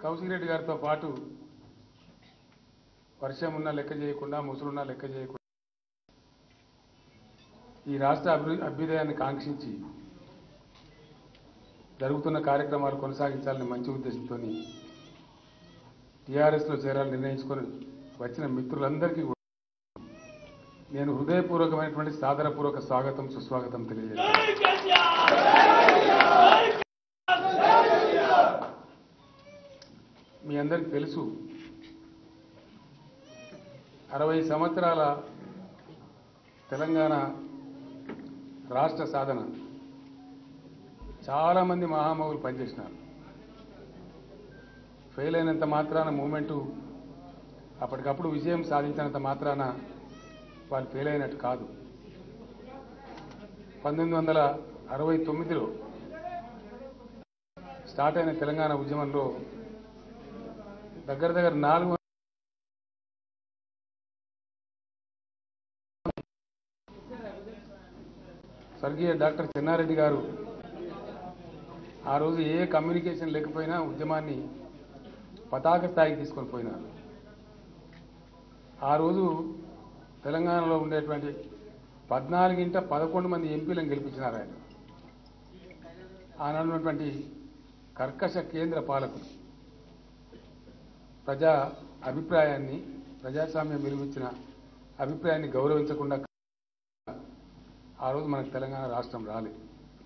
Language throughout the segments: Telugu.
కౌశిక్ రెడ్డి గారితో పాటు వర్షం ఉన్నా లెక్క చేయకుండా ముసులున్నా లెక్క చేయకుండా ఈ రాష్ట్ర అభి అభ్యుదయాన్ని కాంక్షించి జరుగుతున్న కార్యక్రమాలు కొనసాగించాలని మంచి ఉద్దేశంతో టీఆర్ఎస్లో చేరాలని నిర్ణయించుకొని వచ్చిన మిత్రులందరికీ కూడా నేను హృదయపూర్వకమైనటువంటి సాదరపూర్వక స్వాగతం సుస్వాగతం తెలియజేస్తాను మీ అందరికీ తెలుసు అరవై సంవత్సరాల తెలంగాణ రాష్ట్ర సాధన చాలామంది మహామహులు పనిచేసినారు ఫెయిల్ అయినంత మాత్రాన మూమెంటు అప్పటికప్పుడు విజయం సాధించినంత మాత్రాన వాళ్ళు ఫెయిల్ అయినట్టు కాదు పంతొమ్మిది వందల అరవై తొమ్మిదిలో స్టార్ట్ అయిన తెలంగాణ ఉద్యమంలో దగ్గర దగ్గర నాలుగు వందల స్వర్గీయ డాక్టర్ చెన్నారెడ్డి గారు ఆ రోజు ఏ కమ్యూనికేషన్ లేకపోయినా ఉద్యమాన్ని పతాక స్థాయికి తీసుకొని పోయినారు ఆ రోజు తెలంగాణలో ఉండేటువంటి పద్నాలుగింట పదకొండు మంది ఎంపీలను గెలిపించినారు ఆయన ఆనాడు ఉన్నటువంటి కర్కశ కేంద్ర పాలకులు ప్రజా అభిప్రాయాన్ని ప్రజాస్వామ్యం వెలువిచ్చిన అభిప్రాయాన్ని గౌరవించకుండా ఆ రోజు మనకు తెలంగాణ రాష్ట్రం రాలేదు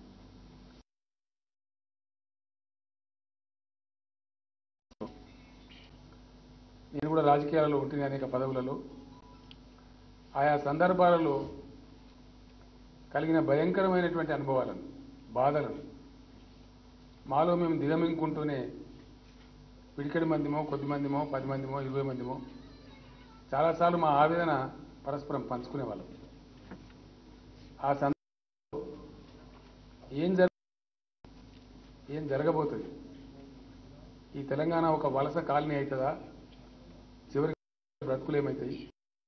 నేను కూడా రాజకీయాలలో ఉంటుంది అనేక పదవులలో ఆయా సందర్భాలలో కలిగిన భయంకరమైనటువంటి అనుభవాలను బాధలను మాలో మేము దిగమింగుకుంటూనే పిడికెడి మందిమో కొద్ది మందిమో పది మందిమో ఇరవై మందిమో చాలాసార్లు మా ఆవేదన పరస్పరం పంచుకునేవాళ్ళం ఆ సందర్భంలో ఏం జరగ ఏం జరగబోతుంది ఈ తెలంగాణ ఒక వలస కాలనీ అవుతుందా చివరికి బ్రతుకులు ఏమవుతాయి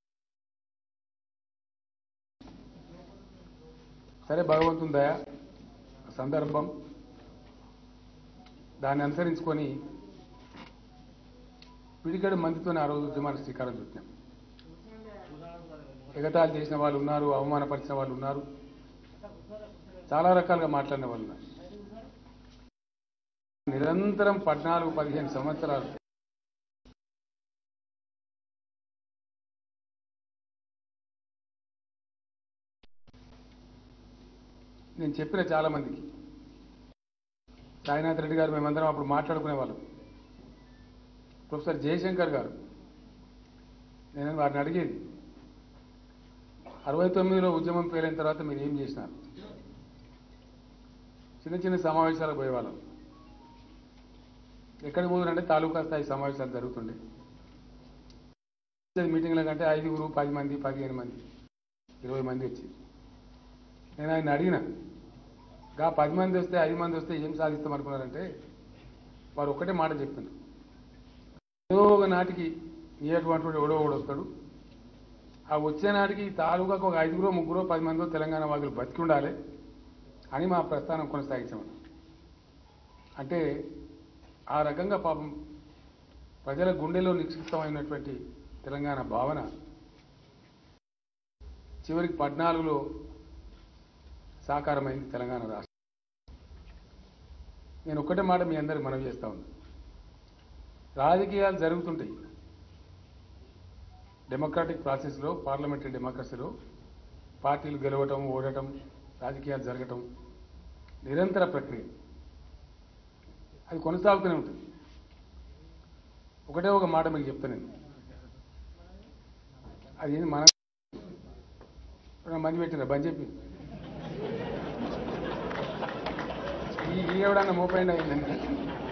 సరే భగవంతుని దయ సందర్భం దాన్ని అనుసరించుకొని పిడికడి మందితో ఆ రోజు ఉద్యమానికి శ్రీకారం చుట్టాం ఎగతాళి చేసిన వాళ్ళు ఉన్నారు అవమానపరిచిన వాళ్ళు ఉన్నారు చాలా రకాలుగా మాట్లాడిన వాళ్ళు ఉన్నారు నిరంతరం పద్నాలుగు పదిహేను సంవత్సరాలు నేను చెప్పిన చాలా మందికి సాయినాథ్ రెడ్డి గారు మేమందరం అప్పుడు మాట్లాడుకునేవాళ్ళం ప్రొఫెసర్ జయశంకర్ గారు నేను వారిని అడిగేది అరవై తొమ్మిదిలో ఉద్యమం పేరైన తర్వాత మీరు ఏం చేసినారు చిన్న చిన్న సమావేశాలకు పోయేవాళ్ళం ఎక్కడికి పోదురంటే తాలూకా స్థాయి సమావేశాలు జరుగుతుండే మీటింగ్ల కంటే ఐదుగురు పది మంది పదిహేను మంది ఇరవై మంది వచ్చి నేను ఆయన అడిగిన గా పది మంది వస్తే ఐదు మంది వస్తే ఏం సాధిస్తాం అనుకున్నారంటే వారు ఒక్కటే మాట చెప్తున్నారు ఏదో ఒక నాటికి నీటువంటి ఎవడో ఒకడు వస్తాడు ఆ వచ్చే నాటికి ఈ తాలూకాకు ఒక ఐదుగురో ముగ్గురో పది మందో తెలంగాణ వాదులు బతికి ఉండాలి అని మా ప్రస్థానం కొనసాగించామని అంటే ఆ రకంగా పాపం ప్రజల గుండెలో నిక్షిప్తమైనటువంటి తెలంగాణ భావన చివరికి పద్నాలుగులో సాకారమైంది తెలంగాణ రాష్ట్రం నేను ఒక్కటే మాట మీ అందరికి మనవి చేస్తా ఉన్నా రాజకీయాలు జరుగుతుంటాయి డెమోక్రాటిక్ ప్రాసెస్లో పార్లమెంటరీ డెమోక్రసీలో పార్టీలు గెలవటం ఓడటం రాజకీయాలు జరగటం నిరంతర ప్రక్రియ అది కొనసాగుతూనే ఉంటుంది ఒకటే ఒక మాట మీకు చెప్తాను నేను అది ఏంది మన మంది పెట్టిన బంద్ చెప్పి ఈ ఈ ఎవడన్నా మోపైండ్ అయిందండి